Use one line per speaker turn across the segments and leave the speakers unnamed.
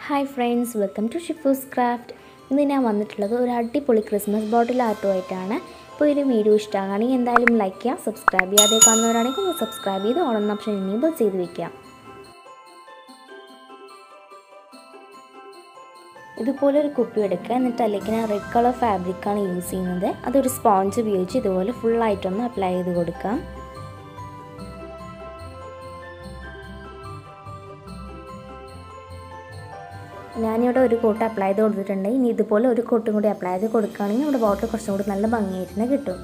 hi friends welcome to Shifu's craft ഇന്ന് ഞാൻ വന്നിട്ടുള്ളത് ഒരു അടിപൊളി ക്രിസ്മസ് ബോട്ടിൽ ആർട്ടുമായിട്ടാണ് അപ്പോൾ ഒരു വീഡിയോ ഇഷ്ടമാണെങ്കിൽ എന്തായാലും ലൈക്ക് ചെയ്യുക സബ്സ്ക്രൈബ് ചെയ്യാതെ കാണുന്നവരാണെങ്കിൽ ഒന്ന് സബ്സ്ക്രൈബ് ചെയ്ത് ഓൺ ഓപ്ഷൻ ഇനേബിൾ ചെയ്ത് വെക്കാം ഇതുപോലെ ഒരു കുപ്പി എടുക്കുക എന്നിട്ട് അതിലേക്ക് ഞാൻ റെഡ് കളർ ഫാബ്രിക്കാണ് യൂസ് ചെയ്യുന്നത് അതൊരു സ്പോഞ്ച് ഉപയോഗിച്ച് ഇതുപോലെ ഫുള്ളായിട്ടൊന്ന് അപ്ലൈ ചെയ്ത് കൊടുക്കാം ഞാനിവിടെ ഒരു കോട്ട് അപ്ലൈ ചെയ്ത് കൊടുത്തിട്ടുണ്ട് ഇനി ഇതുപോലെ ഒരു കോട്ടും കൂടി അപ്ലൈ ചെയ്ത് കൊടുക്കുകയാണെങ്കിൽ നമ്മുടെ ബോട്ടിൽ കുറച്ചും കൂടി നല്ല ഭംഗിയായിട്ട് തന്നെ കിട്ടും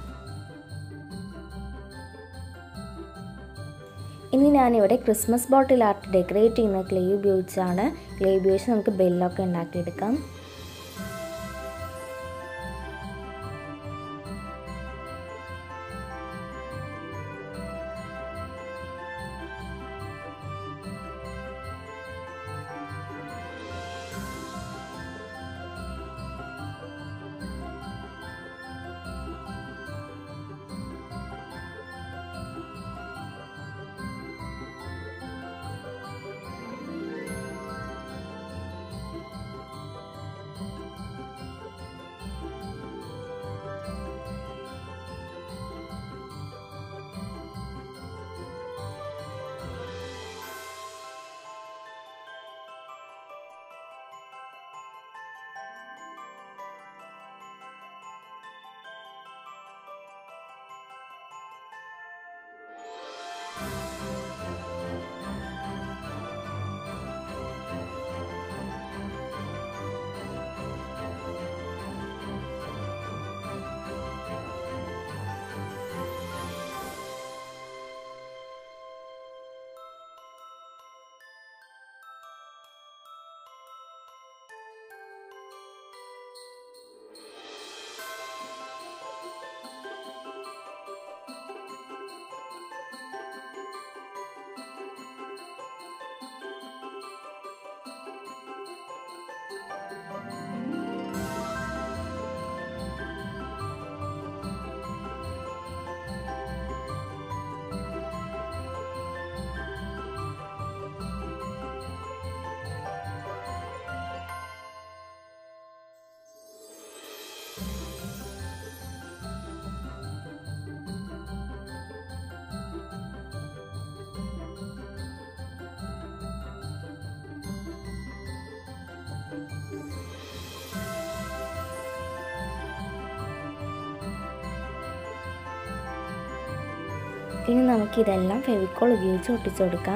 ഇനി ഞാനിവിടെ ക്രിസ്മസ് ബോട്ടിൽ ആർട്ട് ഡെക്കറേറ്റ് ചെയ്യുന്ന ക്ലേ ഉപയോഗിച്ചാണ് ക്ലേ ഉപയോഗിച്ച് നമുക്ക് ബെല്ലൊക്കെ ഉണ്ടാക്കിയെടുക്കാം ഇനി നമുക്കിതെല്ലാം ഫെവിക്കോൾ ഉപയോഗിച്ച് ഒട്ടിച്ചു കൊടുക്കാം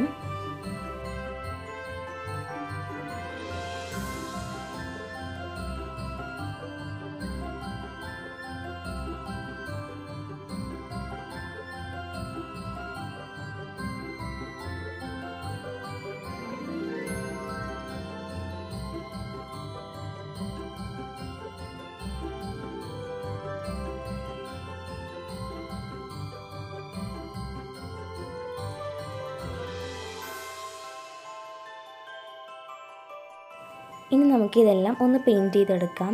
ഇനി നമുക്കിതെല്ലാം ഒന്ന് പെയിൻറ്റ് ചെയ്തെടുക്കാം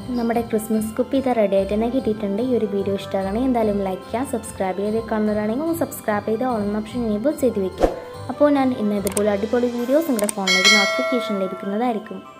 നമ്മുടെ ക്രിസ്മസ് കുപ്പി ഇത് റെഡി ആയിട്ട് തന്നെ കിട്ടിയിട്ടുണ്ട് ഈ ഒരു വീഡിയോ ഇഷ്ടമാണെങ്കിൽ എന്തായാലും ലൈക്ക് ചെയ്യുക സബ്സ്ക്രൈബ് ചെയ്ത് കാണുന്നവരാണെങ്കിൽ ഒന്ന് സബ്സ്ക്രൈബ് ചെയ്ത് ഓൺ ഓപ്ഷൻ എനേബിൾ ചെയ്ത് വെക്കുക അപ്പോൾ ഞാൻ ഇന്ന് ഇതുപോലെ അടിപൊളി വീഡിയോസ് നിങ്ങളുടെ ഫോണിലേക്ക് നോട്ടിഫിക്കേഷൻ ലഭിക്കുന്നതായിരിക്കും